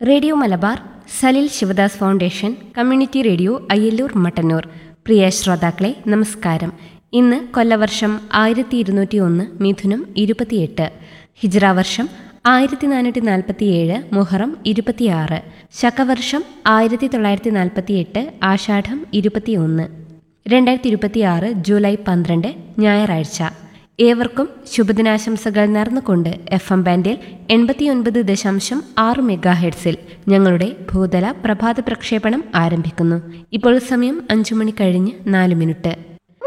radio Malabar Salil Sivadas foundation community radio Ayyallur Mattannur പ്രിയ ശ്രോതാക്കളെ നമസ്കാരം ഇന്ന് കൊല്ലവർഷം ആയിരത്തി ഇരുന്നൂറ്റി ഒന്ന് മിഥുനം ഇരുപത്തിയെട്ട് ഹിജ്ര വർഷം ആയിരത്തി നാനൂറ്റി നാൽപ്പത്തിയേഴ് മുഹറം ഇരുപത്തിയാറ് ശകവർഷം ആയിരത്തി തൊള്ളായിരത്തി നാൽപ്പത്തിയെട്ട് ആഷാഢം ഇരുപത്തിയൊന്ന് രണ്ടായിരത്തി ഇരുപത്തിയാറ് ജൂലൈ പന്ത്രണ്ട് ഞായറാഴ്ച ഏവർക്കും ശുഭദിനാശംസകൾ നേർന്നുകൊണ്ട് എഫ് എം ബാൻഡിൽ എൺപത്തിയൊൻപത് ദശാംശം ആറ് മെഗാ ഹെഡ്സിൽ ഞങ്ങളുടെ ഭൂതല പ്രഭാത പ്രക്ഷേപണം ആരംഭിക്കുന്നു ഇപ്പോൾ സമയം അഞ്ചു മണി കഴിഞ്ഞ് നാല് മിനിറ്റ്